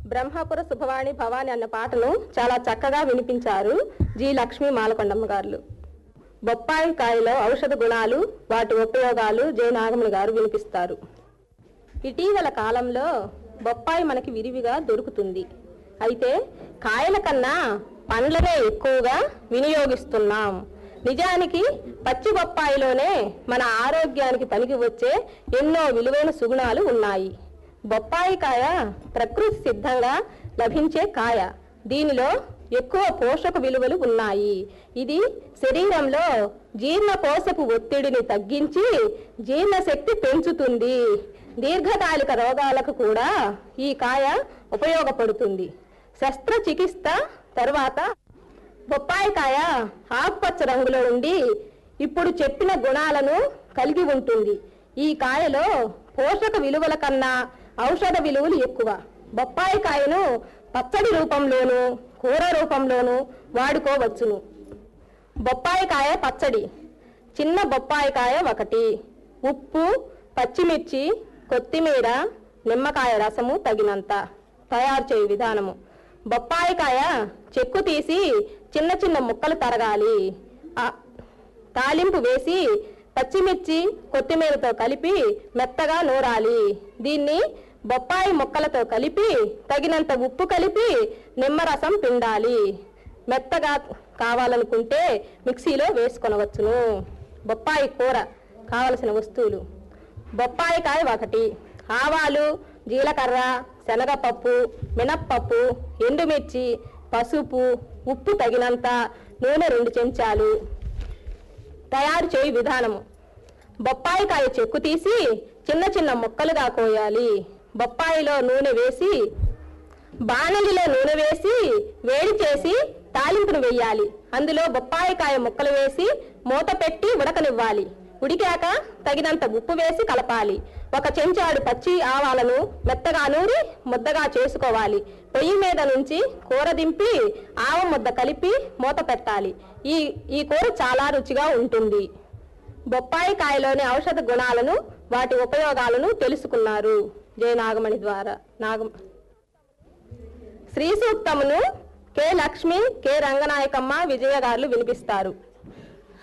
బ్రహ్మపుర శుభవాణి భవాని అన్న పాటను చాలా చక్కగా వినిపించారు జి లక్ష్మీ మాలకొండమ్మ గారు బొప్పాయి కాయలో ఔషధ గుణాలు వాటి ఉపయోగాలు జే నాగమణి గారు వినిపిస్తారు ఇటీవల కాలంలో బొప్పాయి మనకి విరివిగా దొరుకుతుంది అయితే కాయల కన్నా పండ్లనే ఎక్కువగా వినియోగిస్తున్నాం నిజానికి పచ్చి బొప్పాయిలోనే మన ఆరోగ్యానికి పనికి వచ్చే ఎన్నో విలువైన సుగుణాలు ఉన్నాయి బొప్పాయి కాయ ప్రకృతి సిద్ధంగా లభించే కాయ దీనిలో ఎక్కువ పోషక విలువలు ఉన్నాయి ఇది శరీరంలో జీర్ణకోశపు ఒత్తిడిని తగ్గించి జీర్ణశక్తి పెంచుతుంది దీర్ఘకాలిక రోగాలకు కూడా ఈ కాయ ఉపయోగపడుతుంది శస్త్రచికిత్స తర్వాత బొప్పాయి కాయ ఆకుపచ్చ రంగులో ఉండి ఇప్పుడు చెప్పిన గుణాలను కలిగి ఉంటుంది ఈ కాయలో పోషక విలువల కన్నా ఔషధ విలువలు ఎక్కువ బొప్పాయి కాయను పచ్చడి రూపంలోను కూర రూపంలోను వాడుకోవచ్చును బొప్పాయి కాయ పచ్చడి చిన్న బొప్పాయి కాయ ఒకటి ఉప్పు పచ్చిమిర్చి కొత్తిమీర నిమ్మకాయ రసము తగినంత తయారు చేయు విధానము బొప్పాయికాయ చెక్కు తీసి చిన్న చిన్న ముక్కలు తరగాలి ఆ తాలింపు వేసి పచ్చిమిర్చి కొత్తిమీరతో కలిపి మెత్తగా నూరాలి దీన్ని బొప్పాయి ముక్కలతో కలిపి తగినంత ఉప్పు కలిపి నిమ్మరసం పిండాలి మెత్తగా కావాలనుకుంటే మిక్సీలో వేసుకొనవచ్చును బొప్పాయి కూర కావలసిన వస్తువులు బొప్పాయికాయ ఒకటి ఆవాలు జీలకర్ర శనగపప్పు మినప్పప్పు ఎండుమిర్చి పసుపు ఉప్పు తగినంత నూనె రెండు చెంచాలు తయారు చేయు విధానము బొప్పాయికాయ చెక్కు తీసి చిన్న చిన్న ముక్కలుగా కోయాలి బొప్పాయిలో నూనె వేసి బాణలిలో నూనె వేసి వేడి చేసి తాలింపును వేయాలి అందులో బొప్పాయికాయ ముక్కలు వేసి మూత పెట్టి ఉడకనివ్వాలి ఉడికాక తగినంత ఉప్పు వేసి కలపాలి ఒక చెంచాడు పచ్చి ఆవాలను మెత్తగా నూరి ముద్దగా చేసుకోవాలి పొయ్యి మీద నుంచి కూర దింపి ఆవ ముద్ద కలిపి మూత పెట్టాలి ఈ ఈ కూర చాలా రుచిగా ఉంటుంది బొప్పాయి కాయలోని ఔషధ గుణాలను వాటి ఉపయోగాలను తెలుసుకున్నారు జయ నాగమణి ద్వారా నాగ శ్రీ సూక్తమును కె లక్ష్మి కె రంగనాయకమ్మ విజయ గారు వినిపిస్తారు